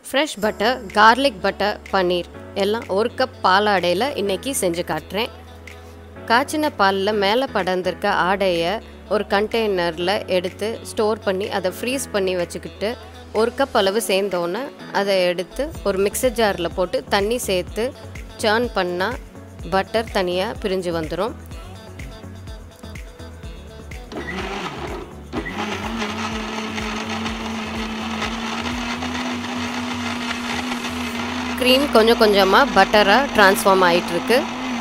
fresh butter garlic butter paneer எல்லாம் ஒரு cup பால் ஆடையில் இன்றைக்கி செஞ்சு காட்டுறேன் காய்ச்சின பாலில் மேலே படர்ந்திருக்க ஆடையை ஒரு கண்டெய்னரில் எடுத்து ஸ்டோர் பண்ணி அதை ஃப்ரீஸ் பண்ணி வச்சுக்கிட்டு ஒரு கப் அளவு சேர்ந்தோன்னே அதை எடுத்து ஒரு மிக்சர் ஜாரில் போட்டு தண்ணி சேர்த்து சேர்ன் பண்ணால் பட்டர் தனியாக பிரிஞ்சு வந்துடும் க்ரீம் கொஞ்சம் கொஞ்சமாக பட்டராக ட்ரான்ஸ்ஃபார்ம் ஆகிட்டுருக்கு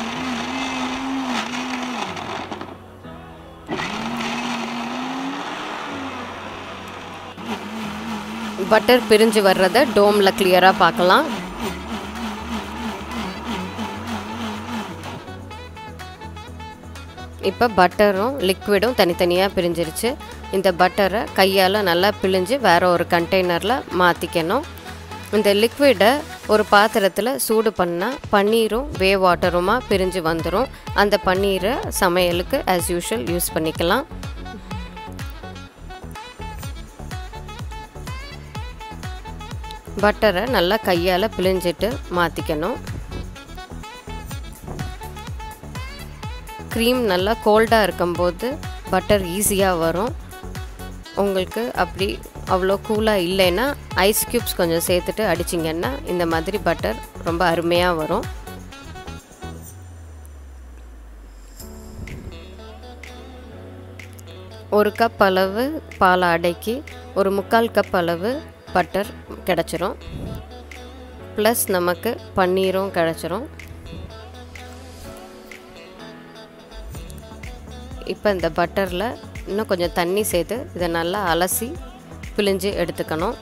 பட்டர் பிரிஞ்சு வர்றதை டோமில் கிளியராக பார்க்கலாம் இப்போ பட்டரும் லிக்விடும் தனித்தனியாக பிரிஞ்சிருச்சு இந்த பட்டரை கையால் நல்லா பிழிஞ்சு வேறு ஒரு கண்டெய்னரில் மாற்றிக்கணும் இந்த லிக்விடை ஒரு பாத்திரத்தில் சூடு பண்ணால் பன்னீரும் வே வாட்டருமா பிரிஞ்சு வந்துடும் அந்த பன்னீரை சமையலுக்கு ஆஸ் யூஷுவல் யூஸ் பண்ணிக்கலாம் பட்டரை நல்லா கையால் பிழிஞ்சிட்டு மாற்றிக்கணும் க்ரீம் நல்லா கோல்டாக இருக்கும்போது பட்டர் ஈஸியாக வரும் உங்களுக்கு அப்படி அவ்வளோ கூலாக இல்லைன்னா ஐஸ் க்யூப்ஸ் கொஞ்சம் சேர்த்துட்டு அடிச்சிங்கன்னா இந்த மாதிரி பட்டர் ரொம்ப அருமையாக வரும் ஒரு கப் அளவு பால் அடைக்கி ஒரு முக்கால் கப் அளவு பட்டர் கிடச்சிரும் ப்ளஸ் நமக்கு பன்னீரும் கிடச்சிரும் இப்போ இந்த பட்டரில் இன்னும் கொஞ்சம் தண்ணி சேர்த்து இதை நல்லா அலசி பிழிஞ்சு எடுத்துக்கணும்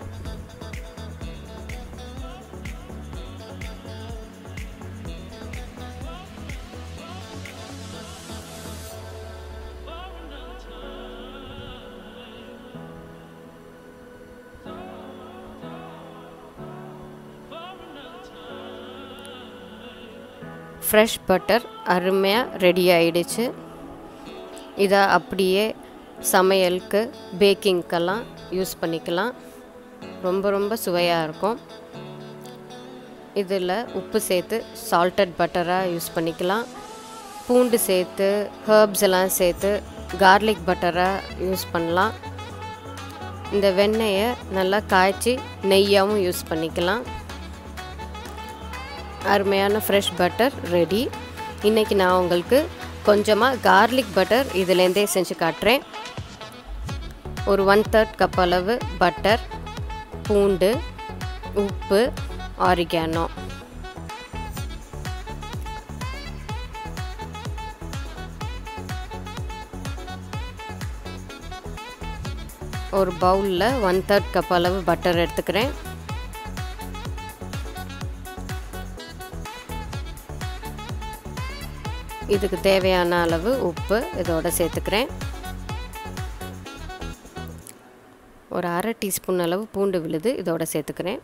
ஃப்ரெஷ் பட்டர் அருமையாக ரெடி ஆயிடுச்சு இதை அப்படியே சமையலுக்கு பேக்கிங்க்கெல்லாம் யூஸ் பண்ணிக்கலாம் ரொம்ப ரொம்ப சுவையாக இருக்கும் இதில் உப்பு சேர்த்து சால்டட் பட்டராக யூஸ் பண்ணிக்கலாம் பூண்டு சேர்த்து ஹர்ப்ஸ் எல்லாம் சேர்த்து கார்லிக் பட்டராக யூஸ் பண்ணலாம் இந்த வெண்ணெயை நல்லா காய்ச்சி நெய்யாகவும் யூஸ் பண்ணிக்கலாம் அருமையான ஃப்ரெஷ் பட்டர் ரெடி இன்றைக்கி நான் உங்களுக்கு கொஞ்சமாக கார்லிக் பட்டர் இதுலேருந்தே செஞ்சு காட்டுறேன் ஒரு ஒன் தேர்ட் கப் அளவு பட்டர் பூண்டு உப்பு ஆரிகானோ ஒரு பவுலில் ஒன் தேர்ட் கப் அளவு பட்டர் எடுத்துக்கிறேன் இதுக்கு தேவையான அளவு உப்பு இதோட சேர்த்துக்கிறேன் ஒரு அரை டீஸ்பூன் அளவு பூண்டு விழுது இதோட சேர்த்துக்கிறேன்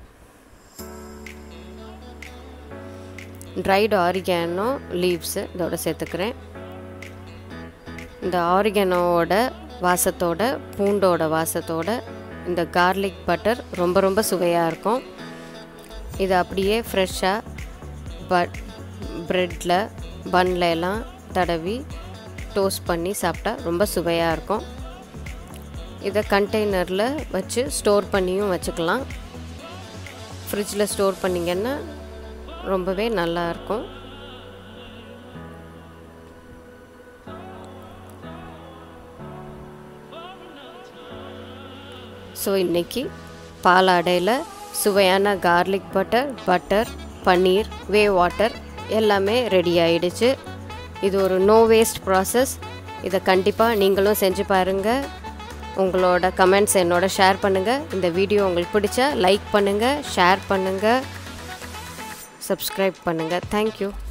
ட்ரைடு ஆரிகானோ லீவ்ஸு இதோட சேர்த்துக்கிறேன் இந்த ஆரிகானோவோட வாசத்தோட பூண்டோட வாசத்தோட இந்த கார்லிக் பட்டர் ரொம்ப ரொம்ப சுவையாக இருக்கும் இது அப்படியே ஃப்ரெஷ்ஷாக பட் ப்ரெட்டில் பன்னில் எல்லாம் தடவி டோஸ்ட் பண்ணி சாப்பிட்டா ரொம்ப சுவையாக இருக்கும் இதை கண்டெய்னரில் வச்சு ஸ்டோர் பண்ணியும் வச்சுக்கலாம் ஃப்ரிட்ஜில் ஸ்டோர் பண்ணிங்கன்னா ரொம்பவே நல்லாயிருக்கும் ஸோ இன்றைக்கி பாலாடையில் சுவையான garlic butter butter paneer whey water எல்லாமே ரெடி ஆயிடுச்சு இது ஒரு நோ வேஸ்ட் ப்ராசஸ் இதை கண்டிப்பாக நீங்களும் செஞ்சு பாருங்கள் உங்களோட கமெண்ட்ஸ் என்னோட ஷேர் பண்ணுங்கள் இந்த வீடியோ உங்களுக்கு பிடிச்சா லைக் பண்ணுங்கள் ஷேர் பண்ணுங்கள் சப்ஸ்கிரைப் பண்ணுங்கள் தேங்க்யூ